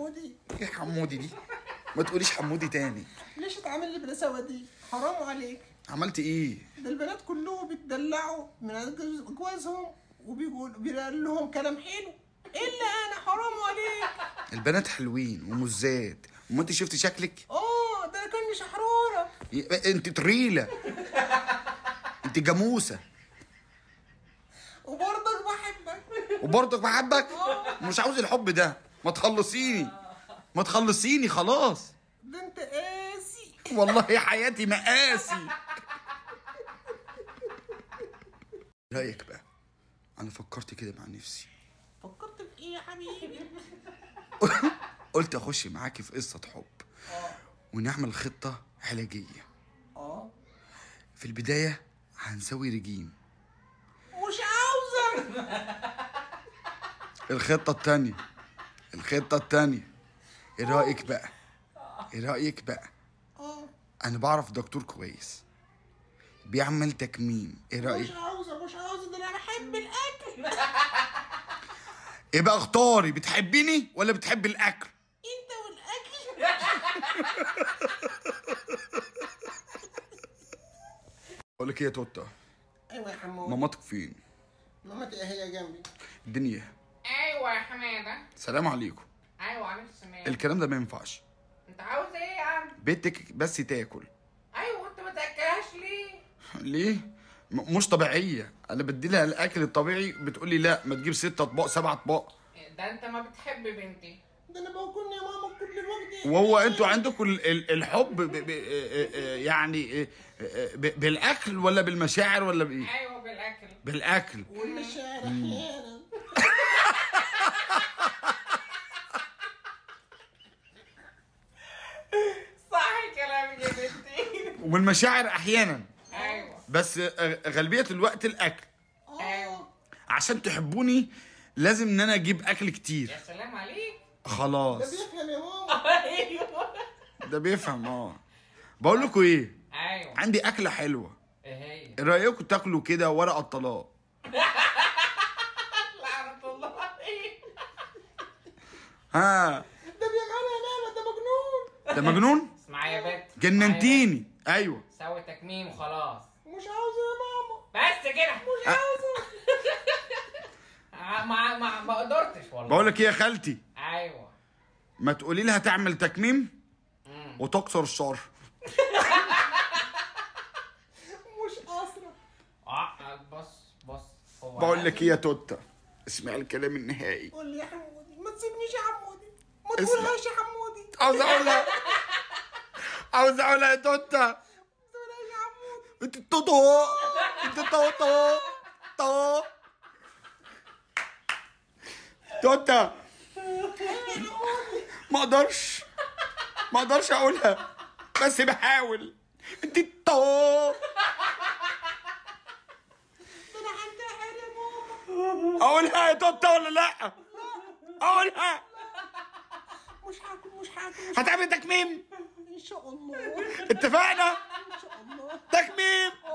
حمودي ايه حمودي دي ما تقوليش حمودي تاني ليش تعمل لي بالقساوة دي حرام عليك عملت ايه ده البنات كلهم بيتدلعوا من جوازهم وبيقول بيقول لهم كلام حلو الا انا حرام عليك البنات حلوين ومزات وما انت شفت شكلك اه ده انا كاني شحروره ي- انت طريله انت جاموسه وبرضك بحبك وبرضك بحبك مش عاوز الحب ده ما تخلصيني ما تخلصيني خلاص ده انت قاسي والله حياتي مقاسي رايك بقى انا فكرت كده مع نفسي فكرت في ايه يا حبيبي قلت اخش معاكي في قصه حب ونعمل خطه علاجيه اه في البدايه هنسوي رجيم مش عاوزك الخطه التانية الخطه التانية ايه رايك بقى ايه رايك بقى اه انا بعرف دكتور كويس بيعمل تكميم ايه مش رايك عاوزه مش عاوزه ده انا بحب الاكل ايه بقى اختاري بتحبيني ولا بتحبي الاكل انت والاكل اقول لك ايه يا توتا ايوه يا حمود مامتك فين مامتي هي جنبي الدنيا ايوه يا حماده سلام عليكم ايوه عليك السلام الكلام ده ما ينفعش انت عاوز ايه يا عم بنتك بس تاكل ايوه انت ما تاكلهاش ليه ليه م- مش طبيعيه انا بدي لها الاكل الطبيعي بتقول لي لا ما تجيب ست اطباق سبع اطباق ده انت ما بتحب بنتي ده انا باكل يا ماما كل الوقت وهو انتوا عندكم ال- ال- الحب ب ب يعني ب بالاكل ولا بالمشاعر ولا بايه ايوه بالاكل بالاكل والمشاعر احيانا صح كلامك يا بنتي والمشاعر احيانا ايوه بس غالبيه الوقت الاكل ايوه عشان تحبوني لازم ان انا اجيب اكل كتير يا سلام عليك ده خلاص بيفهم يا ماما ايوه ده بيفهم اه بقول لكم ايه ايوه عندي اكله حلوه ايه هي ايه رايكم تاكلوا كده ورق الطلاق لعنة الله عليك ها ده بيجعل يا ماما ده مجنون ده مجنون اسمعي يا بنت جننتيني ايوه سوي تكميم وخلاص مش عاوزه يا ماما بس كده مش عاوزه ما ما ما قدرتش والله بقول لك ايه يا خالتي ايوه ما تقولي لها تعمل تكميم مم. وتكسر الشر مش اسرع اه بص بص هو بقول لك لازم- ايه يا توتا اسمعي الكلام النهائي قول لي يا حمودي ما تسيبنيش يا حمودي ما اسمع. تقولهاش يا حمودي عاوز اقولها عاوز اقولها يا توتا ما تقولهاش يا حمودي انت توتو انت توتو تو توتا ما اقدرش ما اقدرش اقولها بس بحاول انت تو ده انا هنتحر يا ماما اقولها يا توتا ولا لا اقولها مش هاكل مش هاكل مش هتعمل تكميم ان شاء الله اتفقنا ان شاء الله تكميم